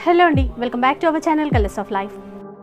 hello అండి welcome back to our channel colours of life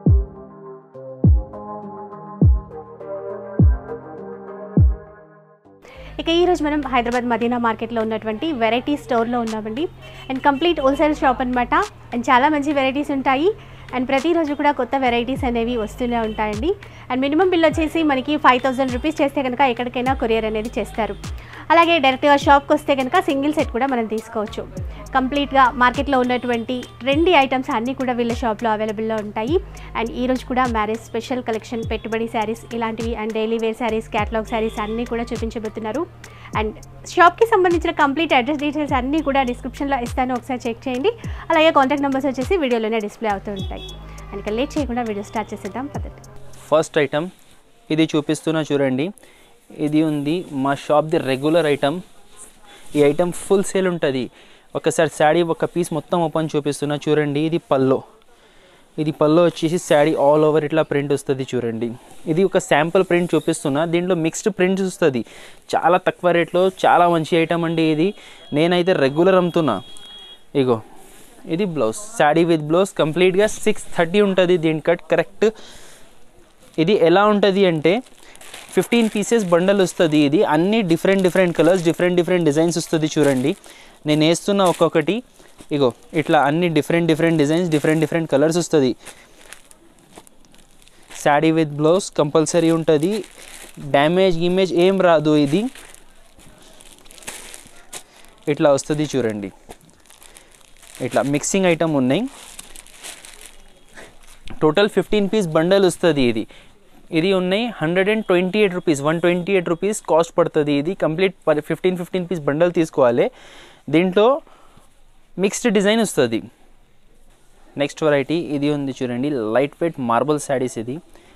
ఇక ఈరోజు మనం హైదరాబాద్ మదీనా మార్కెట్లో ఉన్నటువంటి వెరైటీ స్టోర్లో ఉన్నామండి అండ్ కంప్లీట్ హోల్సేల్ షాప్ అనమాట అండ్ చాలా మంచి వెరైటీస్ ఉంటాయి అండ్ ప్రతిరోజు కూడా కొత్త వెరైటీస్ అనేవి వస్తూనే ఉంటాయండి అండ్ మినిమం బిల్ వచ్చేసి మనకి ఫైవ్ థౌసండ్ రూపీస్ చేస్తే కనుక ఎక్కడికైనా కొరియర్ అనేది చేస్తారు అలాగే డైరెక్ట్గా షాప్కి వస్తే కనుక సింగిల్ సెట్ కూడా మనం తీసుకోవచ్చు కంప్లీట్గా మార్కెట్లో ఉన్నటువంటి ట్రెండీ ఐటమ్స్ అన్నీ కూడా వీళ్ళ షాప్లో అవైలబుల్లో ఉంటాయి అండ్ ఈ రోజు కూడా మ్యారేజ్ స్పెషల్ కలెక్షన్ పెట్టుబడి శారీస్ ఇలాంటివి and daily wear saris catalogue saris అన్నీ కూడా చూపించబోతున్నారు అండ్ షాప్కి సంబంధించిన కంప్లీట్ అడ్రస్ డీటెయిల్స్ అన్నీ కూడా డిస్క్రిప్షన్లో ఇస్తాను ఒకసారి చెక్ చేయండి అలాగే కాంటాక్ట్ నెంబర్స్ వచ్చేసి వీడియోలోనే డిస్ప్లే అవుతూ ఉంటాయి అండ్ ఇక లేట్ చేయకుండా వీడియో స్టార్ట్ చేసేద్దాం పద్ధతి ఫస్ట్ ఐటమ్ ఇది చూపిస్తున్నా చూడండి ఇది ఉంది మా షాప్ది రెగ్యులర్ ఐటమ్ ఈ ఐటమ్ ఫుల్ సేల్ ఉంటుంది ఒకసారి శాడీ ఒక పీస్ మొత్తం ఓపెన్ చూపిస్తున్నా చూడండి ఇది పల్లో ఇది పల్లో వచ్చేసి శాడీ ఆల్ ఓవర్ ఇట్లా ప్రింట్ వస్తుంది చూడండి ఇది ఒక శాంపుల్ ప్రింట్ చూపిస్తున్నా దీంట్లో మిక్స్డ్ ప్రింట్స్ వస్తుంది చాలా తక్కువ రేట్లో చాలా మంచి ఐటమ్ అండి ఇది నేనైతే రెగ్యులర్ అమ్ముతున్నా ఇగో ఇది బ్లౌజ్ శాడీ విత్ బ్లౌజ్ కంప్లీట్గా సిక్స్ థర్టీ ఉంటుంది దీని కట్ కరెక్ట్ ఇది ఎలా ఉంటుంది అంటే ఫిఫ్టీన్ పీసెస్ బండల్ వస్తుంది ఇది అన్ని different different colours different different designs వస్తుంది చూడండి నేను వేస్తున్న ఒక్కొక్కటి ఇగో ఇట్లా అన్ని different different designs different different colours వస్తుంది శాడీ విత్ బ్లౌజ్ కంపల్సరీ ఉంటుంది డ్యామేజ్ ఇమేజ్ ఏం రాదు ఇది ఇట్లా వస్తుంది చూడండి ఇట్లా మిక్సింగ్ ఐటమ్ ఉన్నాయి టోటల్ ఫిఫ్టీన్ పీస్ బండల్ వస్తుంది ఇది ఇది ఉన్నాయి hundred and twenty eight rupees one twenty eight rupees cost పడుతుంది ఇది complete fifteen fifteen piece bundle తీసుకోవాలి దీంట్లో మిక్స్డ్ డిజైన్ వస్తుంది నెక్స్ట్ వెరైటీ ఇది ఉంది చూడండి లైట్ వెయిట్ మార్బల్ శారీస్ ఇది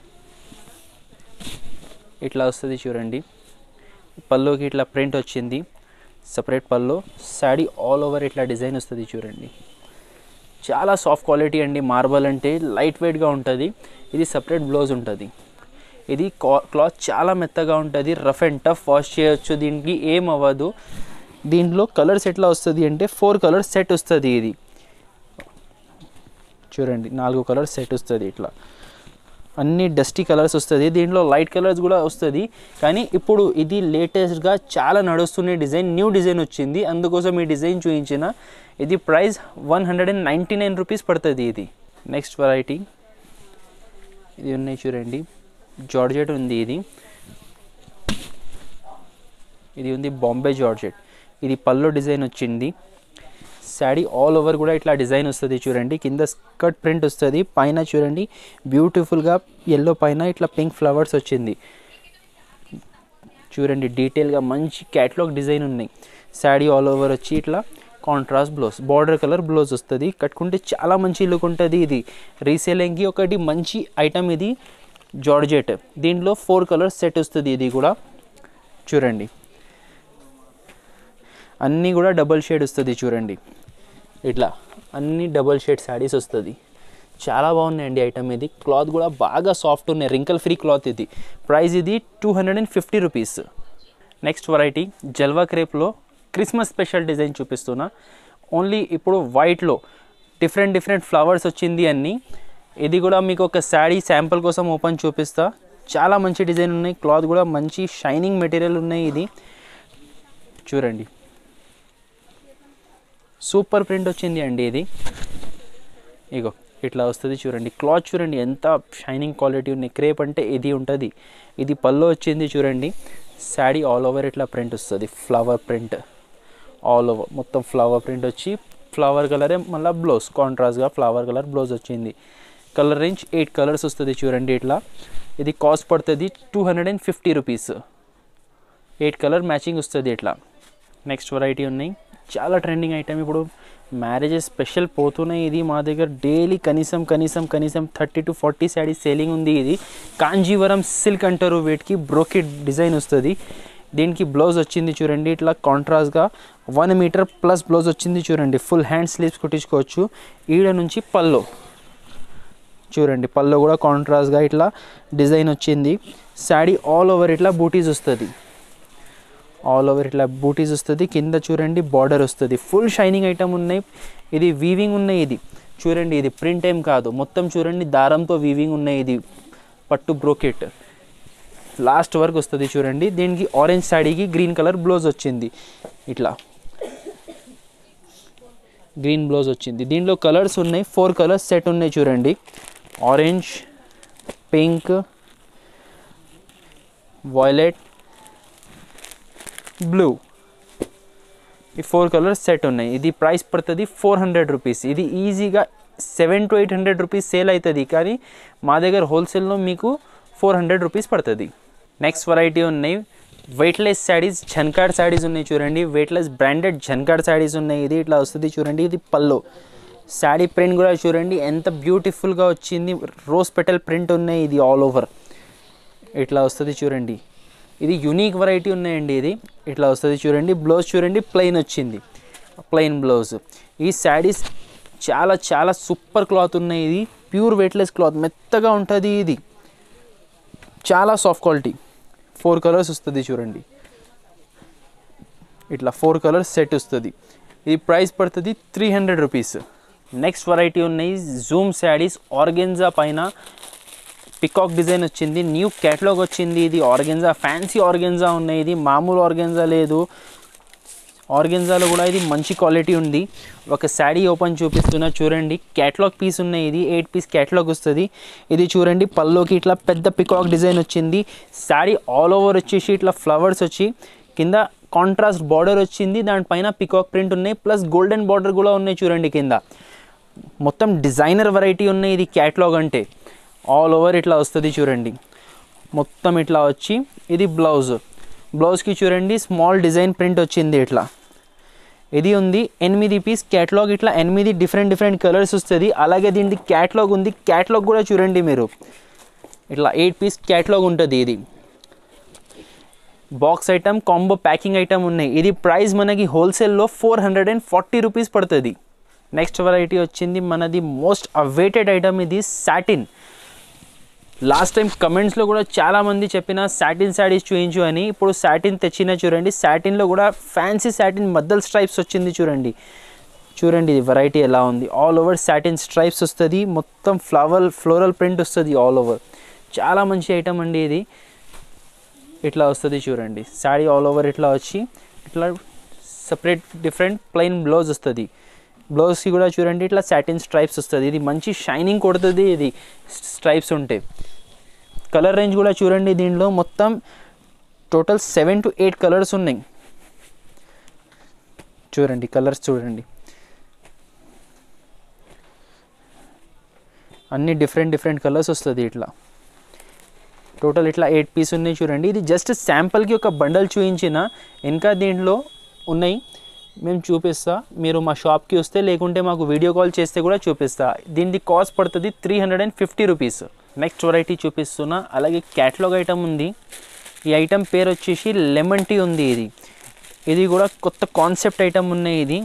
ఇట్లా వస్తుంది చూడండి పల్లోకి ఇట్లా ప్రింట్ వచ్చింది సపరేట్ పల్లో శాడీ ఆల్ ఓవర్ ఇట్లా డిజైన్ వస్తుంది చూడండి చాలా సాఫ్ట్ క్వాలిటీ అండి మార్బల్ అంటే లైట్ వెయిట్గా ఉంటుంది ఇది సపరేట్ బ్లౌజ్ ఉంటుంది ఇది క్లాత్ చాలా మెత్తగా ఉంటుంది రఫ్ అండ్ టఫ్ వాష్ చేయొచ్చు దీనికి ఏం అవ్వదు దీంట్లో కలర్స్ ఎట్లా వస్తుంది అంటే ఫోర్ కలర్స్ సెట్ వస్తుంది ఇది చూడండి నాలుగు కలర్స్ సెట్ వస్తుంది ఇట్లా అన్ని డస్టీ కలర్స్ వస్తుంది దీంట్లో లైట్ కలర్స్ కూడా వస్తుంది కానీ ఇప్పుడు ఇది లేటెస్ట్గా చాలా నడుస్తున్న డిజైన్ న్యూ డిజైన్ వచ్చింది అందుకోసం ఈ డిజైన్ చూపించిన ఇది price one hundred and ninety nine rupees పడుతుంది ఇది నెక్స్ట్ వెరైటీ ఇది ఉన్నాయి చూడండి జార్జెట్ ఉంది ఇది ఇది ఉంది బాంబే జార్జెట్ ఇది పల్లో డిజైన్ వచ్చింది శాడీ ఆల్ ఓవర్ కూడా ఇట్లా డిజైన్ వస్తుంది చూడండి కింద స్కర్ట్ ప్రింట్ వస్తుంది పైన చూడండి బ్యూటిఫుల్గా ఎల్లో పైన ఇట్లా పింక్ ఫ్లవర్స్ వచ్చింది చూడండి డీటెయిల్గా మంచి క్యాట్లాగ్ డిజైన్ ఉన్నాయి శాడీ ఆల్ ఓవర్ వచ్చి ఇట్లా contrast blouse border colour blouse వస్తుంది కట్టుకుంటే చాలా మంచి లుక్ ఉంటుంది ఇది రీసేలింగ్కి ఒకటి మంచి ఐటమ్ ఇది జార్జెట్ దీంట్లో ఫోర్ కలర్స్ సెట్ వస్తుంది ఇది కూడా చూడండి అన్నీ కూడా డబల్ షేడ్ వస్తుంది చూడండి ఇట్లా అన్ని డబల్ షేడ్ శారీస్ వస్తుంది చాలా బాగున్నాయండి ఐటమ్ ఇది క్లాత్ కూడా బాగా సాఫ్ట్ ఉన్నాయి రింకల్ ఫ్రీ క్లాత్ ఇది ప్రైస్ ఇది two hundred and fifty rupees next variety జల్వా క్రేప్లో క్రిస్మస్ స్పెషల్ డిజైన్ చూపిస్తున్నా ఓన్లీ ఇప్పుడు వైట్లో డిఫరెంట్ డిఫరెంట్ ఫ్లవర్స్ వచ్చింది అన్ని ఇది కూడా మీకు ఒక శారీ శాంపుల్ కోసం ఓపెన్ చూపిస్తా చాలా మంచి డిజైన్ ఉన్నాయి క్లాత్ కూడా మంచి షైనింగ్ మెటీరియల్ ఉన్నాయి ఇది చూడండి సూపర్ ప్రింట్ వచ్చింది అండి ఇది ఇగో ఇట్లా వస్తుంది చూడండి క్లాత్ చూడండి ఎంత షైనింగ్ క్వాలిటీ ఉన్నాయి క్రేప్ అంటే ఇది ఉంటుంది ఇది పల్లో వచ్చింది చూడండి శాడీ ఆల్ ఓవర్ ఇట్లా ప్రింట్ వస్తుంది ఫ్లవర్ ప్రింట్ ఆల్ ఓవర్ మొత్తం ఫ్లవర్ ప్రింట్ వచ్చి ఫ్లవర్ కలరే మళ్ళీ బ్లౌజ్ కాంట్రాస్ట్గా ఫ్లవర్ కలర్ బ్లౌజ్ వచ్చింది కలర్ రేంజ్ ఎయిట్ కలర్స్ వస్తుంది చూడండి ఇట్లా ఇది కాస్ట్ పడుతుంది two hundred and fifty rupees eight colour matching వస్తుంది ఇట్లా నెక్స్ట్ వెరైటీ ఉన్నాయి చాలా ట్రెండింగ్ ఐటమ్ ఇప్పుడు మ్యారేజెస్ స్పెషల్ పోతున్నాయి ఇది మా దగ్గర డైలీ కనీసం కనీసం కనీసం thirty to forty saris selling ఉంది ఇది కాంజీవరం సిల్క్ అంటారు వీటికి బ్రోకెట్ డిజైన్ వస్తుంది దీనికి బ్లౌజ్ వచ్చింది చూడండి ఇట్లా కాంట్రాస్ట్గా వన్ మీటర్ ప్లస్ బ్లౌజ్ వచ్చింది చూడండి ఫుల్ హ్యాండ్ స్లీవ్స్ కుట్టించుకోవచ్చు ఈడ నుంచి పల్లో చూడండి పల్లో కూడా కాంట్రాస్ట్గా ఇట్లా డిజైన్ వచ్చింది శాడీ ఆల్ ఓవర్ ఇట్లా బూటీస్ వస్తుంది ఆల్ ఓవర్ ఇట్లా బూటీస్ వస్తుంది కింద చూడండి బార్డర్ వస్తుంది ఫుల్ షైనింగ్ ఐటమ్ ఉన్నాయి ఇది వీవింగ్ ఉన్నాయి ఇది చూడండి ఇది ప్రింట్ ఏం కాదు మొత్తం చూడండి దారంతో వీవింగ్ ఉన్నాయి ఇది పట్టు బ్రోకెట్ లాస్ట్ వరకు వస్తుంది చూడండి దీనికి ఆరెంజ్ శాడీకి గ్రీన్ కలర్ బ్లౌజ్ వచ్చింది ఇట్లా గ్రీన్ బ్లౌజ్ వచ్చింది దీంట్లో కలర్స్ ఉన్నాయి ఫోర్ కలర్స్ సెట్ ఉన్నాయి చూడండి ఆరెంజ్ పింక్ వాయిలెట్ బ్లూ ఈ ఫోర్ కలర్స్ సెట్ ఉన్నాయి ఇది ప్రైస్ పడుతుంది ఫోర్ హండ్రెడ్ రూపీస్ ఇది ఈజీగా seven to eight hundred rupees sale అవుతుంది కానీ మా దగ్గర హోల్సేల్లో మీకు ఫోర్ హండ్రెడ్ రూపీస్ పడుతుంది నెక్స్ట్ వెరైటీ ఉన్నాయి వెయిట్లెస్ శారీస్ ఝన్కాడ్ శారీస్ ఉన్నాయి చూడండి వెయిట్లెస్ బ్రాండెడ్ ఝన్కాడ్ శారీస్ ఉన్నాయి ఇది ఇట్లా వస్తుంది చూడండి ఇది పల్లో శారీ ప్రింట్ కూడా చూడండి ఎంత బ్యూటిఫుల్గా వచ్చింది రోజ్ పెటల్ ప్రింట్ ఉన్నాయి ఇది ఆల్ ఓవర్ ఇట్లా వస్తుంది చూడండి ఇది యూనిక్ వెరైటీ ఉన్నాయండి ఇది ఇట్లా వస్తుంది చూడండి బ్లౌజ్ చూడండి ప్లెయిన్ వచ్చింది ప్లెయిన్ బ్లౌజ్ ఈ శారీస్ చాలా చాలా సూపర్ క్లాత్ ఉన్నాయి ఇది ప్యూర్ వెయిట్లెస్ క్లాత్ మెత్తగా ఉంటుంది ఇది చాలా సాఫ్ట్ క్వాలిటీ ఫోర్ కలర్స్ వస్తుంది చూడండి ఇట్లా ఫోర్ కలర్స్ సెట్ వస్తుంది ఇది ప్రైస్ పడుతుంది three hundred rupees next variety ఉన్నాయి జూమ్ శారీస్ ఆర్గెన్జా పైన పికాక్ డిజైన్ వచ్చింది న్యూ క్యాటలాగ్ వచ్చింది ఇది ఆర్గెన్జా ఫ్యాన్సీ ఆర్గెన్జా ఉన్నాయి ఇది మామూలు ఆర్గెన్జా లేదు ఆర్గెన్జాలో కూడా ఇది మంచి క్వాలిటీ ఉంది ఒక శారీ ఓపెన్ చూపిస్తున్నా చూడండి క్యాటలాగ్ పీస్ ఉన్నాయి ఇది ఎయిట్ పీస్ క్యాటలాగ్ వస్తుంది ఇది చూడండి పల్లోకి ఇట్లా పెద్ద పికాక్ డిజైన్ వచ్చింది శారీ ఆల్ ఓవర్ వచ్చేసి ఇట్లా ఫ్లవర్స్ వచ్చి కింద కాంట్రాస్ట్ బార్డర్ వచ్చింది దానిపైన పికాక్ ప్రింట్ ఉన్నాయి ప్లస్ గోల్డెన్ బార్డర్ కూడా ఉన్నాయి చూడండి కింద మొత్తం డిజైనర్ వెరైటీ ఉన్నాయి ఇది క్యాటలాగ్ అంటే ఆల్ ఓవర్ ఇట్లా వస్తుంది చూడండి మొత్తం ఇట్లా వచ్చి ఇది బ్లౌజ్ బ్లౌజ్కి చూడండి స్మాల్ డిజైన్ ప్రింట్ వచ్చింది ఇట్లా ఇది ఉంది ఎనిమిది పీస్ క్యాటలాగ్ ఇట్లా ఎనిమిది డిఫరెంట్ డిఫరెంట్ కలర్స్ వస్తుంది అలాగే దీనికి క్యాటలాగ్ ఉంది క్యాటలాగ్ కూడా చూడండి మీరు ఇట్లా ఎయిట్ పీస్ క్యాటలాగ్ ఉంటుంది ఇది box item combo packing item ఉన్నాయి ఇది ప్రైస్ మనకి హోల్సేల్లో four hundred and forty rupees పడుతుంది నెక్స్ట్ వెరైటీ వచ్చింది మనది మోస్ట్ అవైటెడ్ ఐటమ్ ఇది సాటిన్ లాస్ట్ టైం కమెంట్స్లో కూడా చాలామంది చెప్పిన సాటిన్ శారీస్ చూయించు అని ఇప్పుడు సాటిన్ తెచ్చిన చూడండి సాటిన్లో కూడా ఫ్యాన్సీ సాటిన్ మద్దల్ స్ట్రైప్స్ వచ్చింది చూడండి చూడండి ఇది వెరైటీ ఎలా ఉంది ఆల్ ఓవర్ సాటిన్ స్ట్రైప్స్ వస్తుంది మొత్తం ఫ్లవర్ ఫ్లోరల్ ప్రింట్ వస్తుంది ఆల్ ఓవర్ చాలా మంచి ఐటమ్ అండి ఇది ఇట్లా వస్తుంది చూడండి శారీ ఆల్ ఓవర్ ఇట్లా వచ్చి ఇట్లా సపరేట్ డిఫరెంట్ ప్లెయిన్ బ్లౌజ్ వస్తుంది బ్లౌజ్కి కూడా చూడండి ఇట్లా సాటిన్ స్ట్రైప్స్ వస్తుంది ఇది మంచి షైనింగ్ కొడుతుంది ఇది స్ట్రైప్స్ ఉంటే కలర్ రేంజ్ కూడా చూడండి దీనిలో మొత్తం total seven to eight colours ఉన్నాయి చూడండి కలర్స్ చూడండి అన్ని డిఫరెంట్ డిఫరెంట్ కలర్స్ వస్తుంది ఇట్లా టోటల్ ఇట్లా ఎయిట్ పీస్ ఉన్నాయి చూడండి ఇది జస్ట్ శాంపుల్కి ఒక బండల్ చూపించిన ఇంకా దీంట్లో ఉన్నాయి మేము చూపిస్తా మీరు మా షాప్కి వస్తే లేకుంటే మాకు వీడియో కాల్ చేస్తే కూడా చూపిస్తా దీనికి కాస్ట్ పడుతుంది three hundred and fifty rupees next variety చూపిస్తున్నా అలాగే క్యాటలాగ్ ఐటమ్ ఉంది ఈ ఐటమ్ పేరు వచ్చేసి లెమన్ టీ ఉంది ఇది ఇది కూడా కొత్త కాన్సెప్ట్ ఐటమ్ ఉన్నాయి ఇది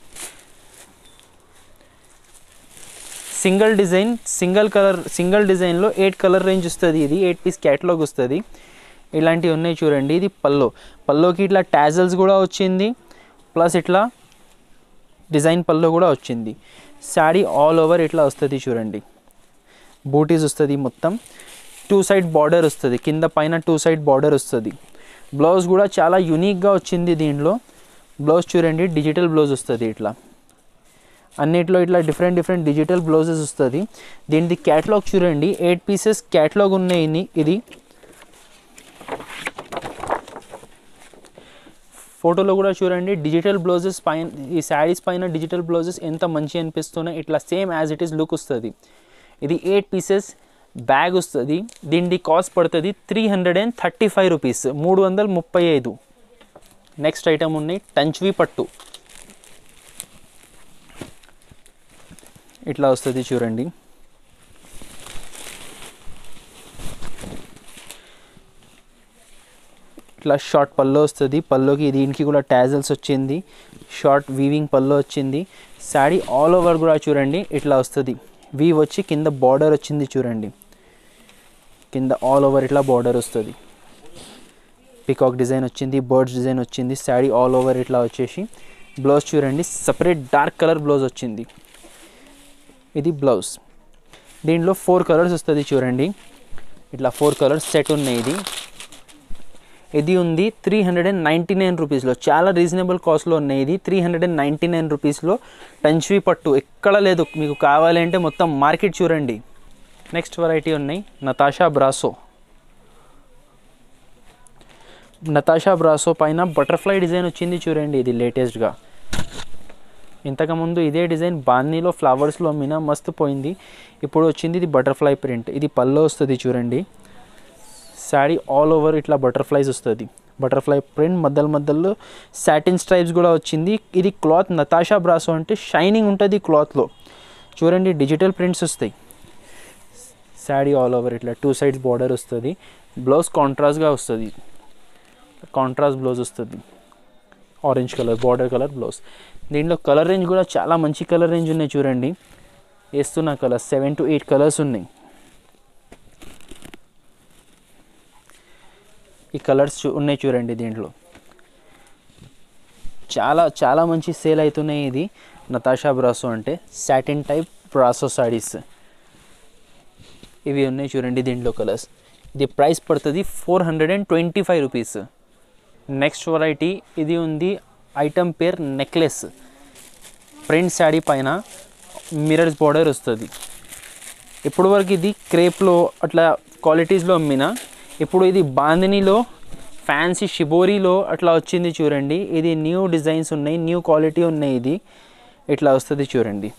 single design single colour single డిజైన్లో ఎయిట్ కలర్ రేంజ్ వస్తుంది ఇది ఎయిట్ పీస్ క్యాటలాగ్ వస్తుంది ఇలాంటివి ఉన్నాయి చూడండి ఇది పల్లో పల్లోకి ఇట్లా టాజల్స్ కూడా వచ్చింది ప్లస్ ఇట్లా డిజైన్ పల్లో కూడా వచ్చింది శారీ ఆల్ ఓవర్ ఇట్లా వస్తుంది చూడండి బూటీస్ వస్తుంది మొత్తం టూ సైడ్ బార్డర్ వస్తుంది కింద పైన టూ సైడ్ బార్డర్ వస్తుంది బ్లౌజ్ కూడా చాలా యూనిక్గా వచ్చింది దీంట్లో బ్లౌజ్ చూడండి డిజిటల్ బ్లౌజ్ వస్తుంది ఇట్లా అన్నిట్లో ఇట్లా డిఫరెంట్ డిఫరెంట్ డిజిటల్ బ్లౌజెస్ వస్తుంది దీనిది క్యాటలాగ్ చూడండి ఎయిట్ పీసెస్ క్యాటలాగ్ ఉన్నాయి ఇన్ని- ఇది ఫోటోలో కూడా చూడండి డిజిటల్ బ్లౌజెస్ పైన ఈ శారీస్ పైన డిజిటల్ బ్లౌజెస్ ఎంత మంచి అనిపిస్తున్నాయి ఇట్లా same as it is look వస్తుంది ఇది ఎయిట్ పీసెస్ బ్యాగ్ వస్తుంది దీనిది కాస్ట్ పడుతుంది three hundred and thirty five rupees మూడు వందల ముప్పై ఐదు నెక్స్ట్ ఐటమ్ ఉన్నాయి టంచ్వి పట్టు ఇట్లా వస్తుంది చూడండి ఇట్లా షార్ట్ పల్లో వస్తుంది పల్లోకి దీనికి కూడా టాజల్స్ వచ్చింది షార్ట్ వీవింగ్ పల్లో వచ్చింది శారీ ఆల్ ఓవర్ కూడా చూడండి ఇట్లా వస్తుంది వీవ్ వచ్చి కింద బార్డర్ వచ్చింది చూడండి కింద ఆల్ ఓవర్ ఇట్లా బార్డర్ వస్తుంది పికాక్ డిజైన్ వచ్చింది బర్డ్స్ డిజైన్ వచ్చింది శారీ ఆల్ ఓవర్ ఇట్లా వచ్చేసి బ్లౌజ్ చూడండి సపరేట్ డార్క్ కలర్ బ్లౌజ్ వచ్చింది ఇది బ్లౌజ్ దీంట్లో ఫోర్ కలర్స్ వస్తుంది చూడండి ఇట్లా ఫోర్ కలర్స్ సెట్ ఉన్నాయి ఇది ఇది ఉంది three hundred and ninety nine రూపీస్లో చాలా రీజనబుల్ కాస్ట్లో ఉన్నాయి ఇది three hundred and ninety nine రూపీస్లో టంచ్వి పట్టు ఎక్కడ లేదు మీకు కావాలంటే మొత్తం మార్కెట్ చూడండి నెక్స్ట్ వెరైటీ ఉన్నాయి నతాషా బ్రాసో నతాషా బ్రాసో పైన బటర్ఫ్లై డిజైన్ వచ్చింది చూడండి ఇది లేటెస్ట్గా ఇంతకుముందు ఇదే డిజైన్ బాన్నీలో ఫ్లవర్స్లో అమ్మిన మస్తు పోయింది ఇప్పుడు వచ్చింది ఇది బటర్ఫ్లై ప్రింట్ ఇది పల్లో వస్తుంది చూడండి శారీ ఆల్ ఓవర్ ఇట్లా బటర్ఫ్లైస్ వస్తుంది బటర్ఫ్లై ప్రింట్ మధ్యలో మధ్యలో సాటిన్ స్ట్రైప్స్ కూడా వచ్చింది ఇది క్లాత్ నతాషా బ్రాసో అంటే షైనింగ్ ఉంటుంది క్లాత్లో చూడండి డిజిటల్ ప్రింట్స్ వస్తాయి శారీ ఆల్ ఓవర్ ఇట్లా టూ సైడ్స్ బార్డర్ వస్తుంది బ్లౌజ్ కాంట్రాస్ట్గా వస్తుంది కాంట్రాస్ట్ బ్లౌజ్ వస్తుంది orange colour border colour blouse దీంట్లో కలర్ రేంజ్ కూడా చాలా మంచి కలర్ రేంజ్ ఉన్నాయి చూడండి వేస్తున్న colour seven to eight colours ఉన్నాయి ఈ కలర్స్ చూ ఉన్నాయి చూడండి దీంట్లో చాలా చాలా మంచి సేల్ అవుతున్నాయి ఇది నతాషా బ్రాసో అంటే సాటిన్ టైప్ బ్రాసో సారీస్ ఇవి ఉన్నాయి చూడండి దీంట్లో కలర్స్ ఇది ప్రైస్ పడుతుంది four hundred and twenty five rupees next variety ఇది ఉంది item pair necklace print sari పైన మిరర్స్ బార్డర్ వస్తుంది ఇప్పుడు వరకు ఇది క్రేప్లో అట్లా క్వాలిటీస్లో అమ్మిన ఇప్పుడు ఇది బాందినీలో ఫ్యాన్సీ షిబోరీలో అట్లా వచ్చింది చూడండి ఇది న్యూ డిజైన్స్ ఉన్నాయి న్యూ క్వాలిటీ ఉన్నాయి ఇది ఇట్లా వస్తుంది చూడండి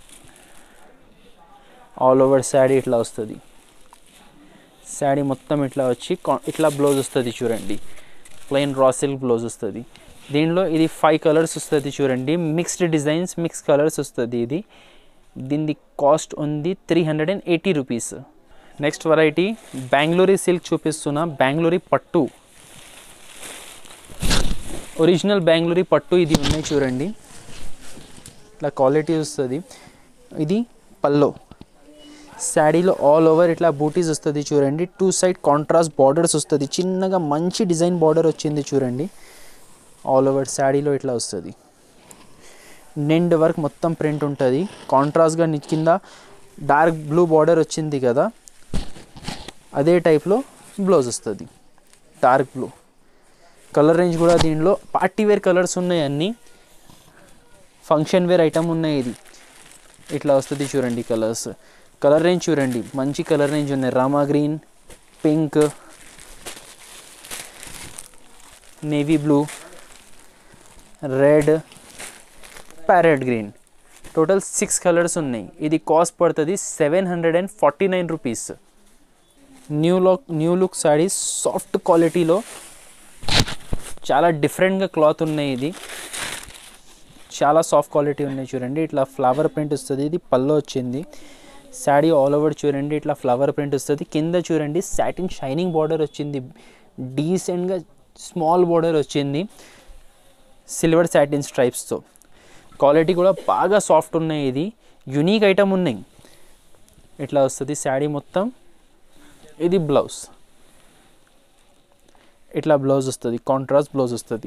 ఆల్ ఓవర్ శాడీ ఇట్లా వస్తుంది శాడీ మొత్తం ఇట్లా వచ్చి కా- ఇట్లా బ్లౌజ్ వస్తుంది చూడండి ప్లెయిన్ రా సిల్క్ బ్లౌజ్ వస్తుంది దీనిలో ఇది ఫైవ్ కలర్స్ వస్తుంది చూడండి మిక్స్డ్ డిజైన్స్ మిక్స్ కలర్స్ వస్తుంది ఇది దీని కాస్ట్ ఉంది three hundred and eighty rupees next variety Bengaluri silk చూపిస్తున్న బెంగళూరి పట్టు ఒరిజినల్ బెంగళూరి పట్టు ఇది ఉన్నాయి చూడండి ఇట్లా క్వాలిటీ వస్తుంది ఇది పల్లో శాడీలో ఆల్ ఓవర్ ఇట్లా బూటీస్ వస్తుంది చూడండి టూ సైడ్ కాంట్రాస్ట్ బార్డర్స్ వస్తుంది చిన్నగా మంచి డిజైన్ బార్డర్ వచ్చింది చూడండి ఆల్ ఓవర్ శాడీలో ఇట్లా వస్తుంది నిండ్ వర్క్ మొత్తం ప్రింట్ ఉంటుంది కాంట్రాస్ట్గా ని- కింద డార్క్ బ్లూ బార్డర్ వచ్చింది కదా అదే టైప్లో బ్లౌజ్ వస్తుంది డార్క్ బ్లూ కలర్ రేంజ్ కూడా దీనిలో పార్టీ వేర్ కలర్స్ ఉన్నాయి అన్నీ ఫంక్షన్ వేర్ ఐటమ్ ఉన్నాయి ఇది ఇట్లా వస్తుంది చూడండి కలర్స్ కలర్ రేంజ్ చూడండి మంచి కలర్ రేంజ్ ఉన్నాయి Rama green pink navy blue red parrot green total six colours ఉన్నాయి ఇది కాస్ట్ పడుతుంది seven hundred and forty nine rupees new look new look sarees soft క్వాలిటీలో చాలా డిఫరెంట్గా క్లాత్ ఉన్నాయి ఇది చాలా సాఫ్ట్ క్వాలిటీ ఉన్నాయి చూడండి ఇట్లా ఫ్లవర్ ప్రింట్ వస్తుంది ఇది పల్లో వచ్చింది శాడీ ఆల్ ఓవర్ చూడండి ఇట్లా ఫ్లవర్ ప్రింట్ వస్తుంది కింద చూడండి సాటిన్ షైనింగ్ బార్డర్ వచ్చింది డీసెంట్గా స్మాల్ బార్డర్ వచ్చింది సిల్వర్ సాటిన్ స్ట్రైప్స్తో క్వాలిటీ కూడా బాగా సాఫ్ట్ ఉన్నాయి ఇది యునీక్ ఐటమ్ ఉన్నాయి ఇట్లా వస్తుంది శాడీ మొత్తం ఇది బ్లౌజ్ ఇట్లా బ్లౌజ్ వస్తుంది కాంట్రాస్ట్ బ్లౌజ్ వస్తుంది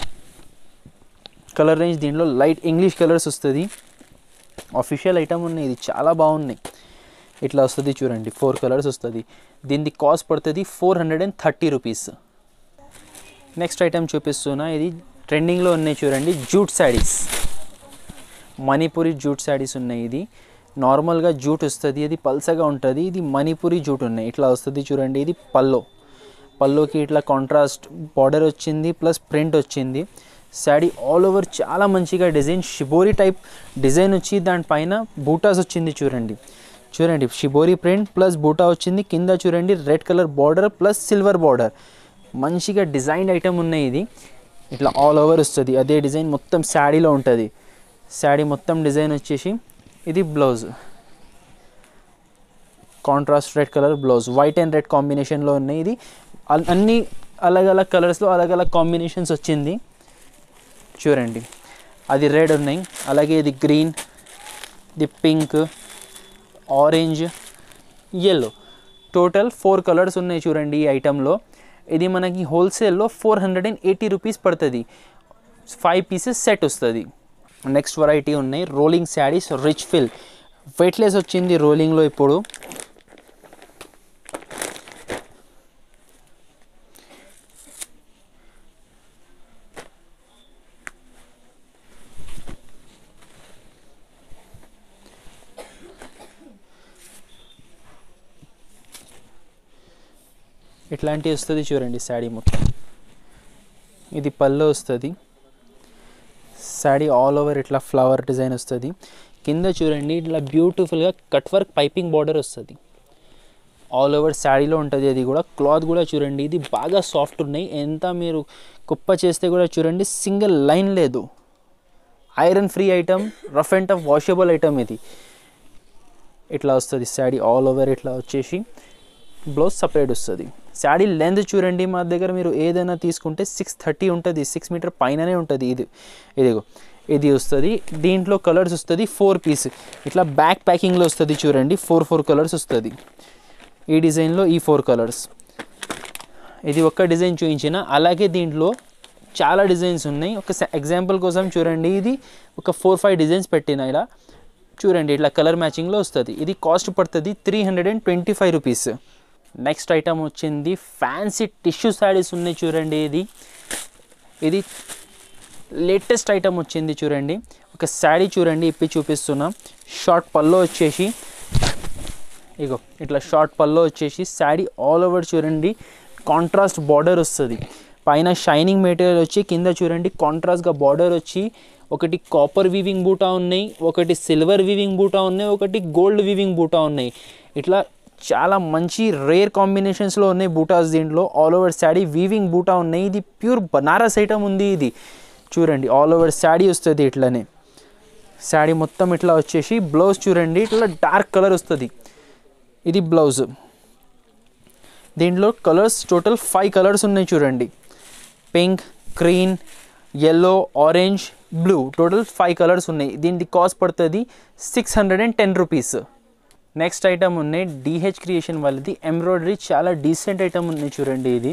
కలర్ రేంజ్ దీంట్లో లైట్ ఇంగ్లీష్ కలర్స్ వస్తుంది అఫీషియల్ ఐటమ్ ఉన్నాయి ఇది చాలా బాగున్నాయి ఇట్లా వస్తుంది చూడండి ఫోర్ కలర్స్ వస్తుంది దీనికి కాస్ట్ పడుతుంది four hundred and thirty rupees next item చూపిస్తున్నా ఇది ట్రెండింగ్లో ఉన్నాయి చూడండి జూట్ శారీస్ మణిపురి జూట్ శారీస్ ఉన్నాయి ఇది నార్మల్గా జూట్ వస్తుంది ఇది పల్సగా ఉంటుంది ఇది మణిపురి జూట్ ఉన్నాయి ఇట్లా వస్తుంది చూడండి ఇది పల్లో పల్లోకి ఇట్లా కాంట్రాస్ట్ బార్డర్ వచ్చింది ప్లస్ ప్రింట్ వచ్చింది శాడీ ఆల్ ఓవర్ చాలా మంచిగా డిజైన్ షిబోరి టైప్ డిజైన్ వచ్చి దానిపైన బూటాస్ వచ్చింది చూడండి చూడండి షిబోరి ప్రింట్ ప్లస్ బూటా వచ్చింది కింద చూడండి red colour border plus silver border మంచిగా డిజైన్ ఐటమ్ ఉన్నాయి ఇది ఇట్లా ఆల్ ఓవర్ వస్తుంది అదే డిజైన్ మొత్తం శాడీలో ఉంటుంది శాడీ మొత్తం డిజైన్ వచ్చేసి ఇది blouse contrast red colour blouse white and red కాంబినేషన్లో ఉన్నాయి ఇది అల్- అన్ని అలగ్ అలగ్ కలర్స్లో అలగ్ అలగ్ కాంబినేషన్స్ వచ్చింది చూడండి అది రెడ్ ఉన్నాయి అలాగే ఇది గ్రీన్ ఇది pink orange yellow total four colours ఉన్నాయి చూడండి ఈ ఐటెంలో ఇది మనకి హోల్సేల్లో four hundred and eighty rupees పడుతుంది ఫైవ్ పీసెస్ సెట్ వస్తుంది నెక్స్ట్ వెరైటీ ఉన్నాయి rolling sarees rich fill weightless వచ్చింది రోలింగ్లో ఇప్పుడు ఇట్లాంటివి వస్తుంది చూడండి శాడీ మొత్తం ఇది పళ్ళు వస్తుంది శాడీ ఆల్ ఓవర్ ఇట్లా ఫ్లవర్ డిజైన్ వస్తుంది కింద చూడండి ఇట్లా బ్యూటిఫుల్గా కట్ వర్క్ పైపింగ్ బార్డర్ వస్తుంది ఆల్ ఓవర్ శాడీలో ఉంటుంది అది కూడా క్లాత్ కూడా చూడండి ఇది బాగా సాఫ్ట్ ఉన్నాయి ఎంత మీరు కుప్ప చేస్తే కూడా చూడండి సింగిల్ లైన్ లేదు iron free item rough and tough washable item ఇది ఇట్లా వస్తుంది శాడీ ఆల్ ఓవర్ ఇట్లా వచ్చేసి బ్లౌజ్ సపరేట్ వస్తుంది శాడీ లెంత్ చూడండి మా దగ్గర మీరు ఏదైనా తీసుకుంటే సిక్స్ థర్టీ ఉంటుంది సిక్స్ మీటర్ పైననే ఉంటుంది ఇది ఇదిగో ఇది వస్తుంది దీంట్లో కలర్స్ వస్తుంది ఫోర్ పీస్ ఇట్లా బ్యాక్ ప్యాకింగ్లో వస్తుంది చూడండి ఫోర్ ఫోర్ కలర్స్ వస్తుంది ఈ డిజైన్లో ఈ ఫోర్ కలర్స్ ఇది ఒక్క డిజైన్ చూపించిన అలాగే దీంట్లో చాలా డిజైన్స్ ఉన్నాయి ఒక ఎగ్జాంపుల్ కోసం చూడండి ఇది ఒక ఫోర్ ఫైవ్ డిజైన్స్ పెట్టిన ఇలా చూడండి ఇట్లా కలర్ మ్యాచింగ్లో వస్తుంది ఇది కాస్ట్ పడుతుంది three hundred and twenty five rupees next item వచ్చింది ఫ్యాన్సీ టిష్యూ శారీస్ ఉన్నాయి చూడండి ఇది ఇది లేటెస్ట్ ఐటమ్ వచ్చింది చూడండి ఒక శారీ చూడండి ఇప్పి చూపిస్తున్నా షార్ట్ పల్లో వచ్చేసి ఇగో ఇట్లా షార్ట్ పల్లో వచ్చేసి శారీ ఆల్ ఓవర్ చూడండి కాంట్రాస్ట్ బార్డర్ వస్తుంది పైన షైనింగ్ మెటీరియల్ వచ్చి కింద చూడండి కాంట్రాస్ట్గా బార్డర్ వచ్చి ఒకటి కాపర్ వీవింగ్ బూటా ఉన్నాయి ఒకటి సిల్వర్ వీవింగ్ బూటా ఉన్నాయి ఒకటి గోల్డ్ వీవింగ్ బూటా ఉన్నాయి ఇట్లా చాలా మంచి రేర్ కాంబినేషన్స్లో ఉన్నాయి బూటాస్ దీంట్లో ఆల్ ఓవర్ శాడీ వీవింగ్ బూటా ఉన్నాయి ఇది ప్యూర్ బనారస్ ఐటమ్ ఉంది ఇది చూడండి ఆల్ ఓవర్ శాడీ వస్తుంది ఇట్లనే శాడీ మొత్తం ఇట్లా వచ్చేసి బ్లౌజ్ చూడండి ఇట్లా డార్క్ కలర్ వస్తుంది ఇది బ్లౌజ్ దీంట్లో కలర్స్ టోటల్ ఫైవ్ కలర్స్ ఉన్నాయి చూడండి pink green yellow orange blue total five colours ఉన్నాయి దీనికి కాస్ట్ పడుతుంది six hundred and ten rupees next item ఉన్నాయి డిహెచ్ క్రియేషన్ వాళ్ళది ఎంబ్రాయిడరీ చాలా డీసెంట్ ఐటమ్ ఉన్నాయి చూడండి ఇది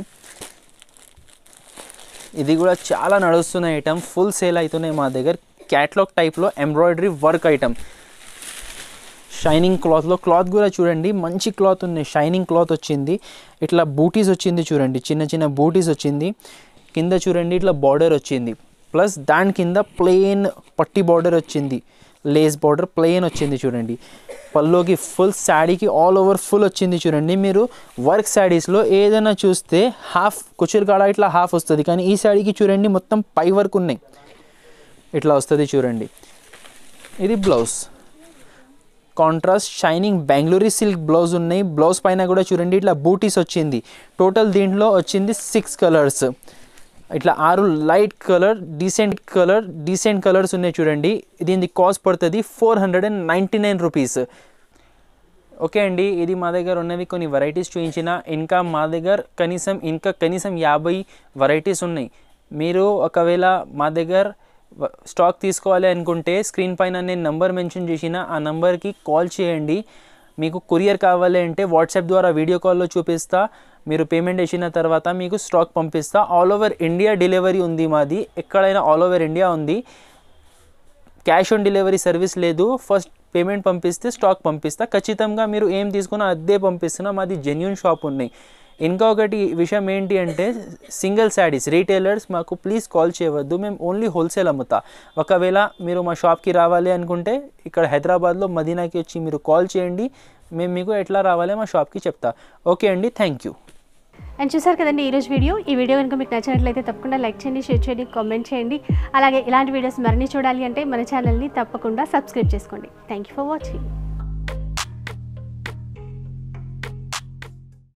ఇది కూడా చాలా నడుస్తున్న ఐటమ్ ఫుల్ సేల్ అవుతున్నాయి మా దగ్గర క్యాట్లాగ్ టైప్లో ఎంబ్రాయిడరీ వర్క్ ఐటమ్ షైనింగ్ క్లాత్లో క్లాత్ కూడా చూడండి మంచి క్లాత్ ఉంది షైనింగ్ క్లాత్ వచ్చింది ఇట్లా బూటీస్ వచ్చింది చూడండి చిన్న చిన్న బూటీస్ వచ్చింది కింద చూడండి ఇట్లా బార్డర్ వచ్చింది ప్లస్ దాని కింద ప్లెయిన్ పట్టి బార్డర్ వచ్చింది లేస్ బార్డర్ ప్లెయిన్ వచ్చింది చూడండి పల్లోకి ఫుల్ శాడీకి ఆల్ ఓవర్ ఫుల్ వచ్చింది చూడండి మీరు వర్క్ శాడీస్లో ఏదైనా చూస్తే హాఫ్ కుచిర్ కాడ ఇట్లా హాఫ్ వస్తుంది కానీ ఈ శాడీకి చూడండి మొత్తం పై వర్క్ ఉన్నాయి ఇట్లా వస్తుంది చూడండి ఇది blouse contrast shining Bengaluru silk blouse ఉన్నాయి బ్లౌజ్ పైన కూడా చూడండి ఇట్లా బూటీస్ వచ్చింది టోటల్ దీంట్లో వచ్చింది సిక్స్ కలర్స్ ఇట్లా ఆరు light colour decent colour decent colours ఉన్నాయి చూడండి దీని కాస్ట్ పడుతుంది four hundred and ninety nine rupees okay అండి ఇది మా దగ్గర ఉన్నవి కొన్ని వెరైటీస్ చూపించిన ఇంకా మా దగ్గర కనీసం ఇంకా కనీసం యాభై వెరైటీస్ ఉన్నాయి మీరు ఒకవేళ మా దగ్గర వ- స్టాక్ తీసుకోవాలి అనుకుంటే స్క్రీన్ పైన నేను నంబర్ మెన్షన్ చేసిన ఆ నంబర్కి కాల్ చేయండి మీకు కొరియర్ కావాలి అంటే వాట్సాప్ ద్వారా వీడియో కాల్లో చూపిస్తా మీరు పేమెంట్ చేసిన తర్వాత మీకు స్టాక్ పంపిస్తా ఆల్ ఓవర్ ఇండియా డెలివరీ ఉంది మాది ఎక్కడైనా ఆల్ ఓవర్ ఇండియా ఉంది క్యాష్ ఆన్ డెలివరీ సర్వీస్ లేదు ఫస్ట్ పేమెంట్ పంపిస్తే స్టాక్ పంపిస్తా ఖచ్చితంగా మీరు ఏం తీసుకున్నా అదే పంపిస్తున్నా మాది జెన్యున్ షాప్ ఉన్నాయి ఇంకా ఒకటి విషయం ఏంటి అంటే సింగిల్ శాడీస్ రీటైలర్స్ మాకు ప్లీజ్ కాల్ చేయవద్దు మేము ఓన్లీ హోల్సేల్ అమ్ముతా ఒకవేళ మీరు మా షాప్కి రావాలి అనుకుంటే ఇక్కడ హైదరాబాద్లో మదీనాకి వచ్చి మీరు కాల్ చేయండి మేము మీకు ఎట్లా రావాలి మా షాప్కి చెప్తా ఓకే అండి థ్యాంక్ యూ అండ్ చూసారు కదండి ఈరోజు వీడియో ఈ వీడియో కనుక మీకు నచ్చినట్లయితే తప్పకుండా లైక్ చేయండి షేర్ చేయండి కామెంట్ చేయండి అలాగే ఇలాంటి వీడియోస్ మరిన్ని చూడాలి అంటే మన ఛానల్ని తప్పకుండా సబ్స్క్రైబ్ చేసుకోండి థ్యాంక్ యూ ఫర్ వాచింగ్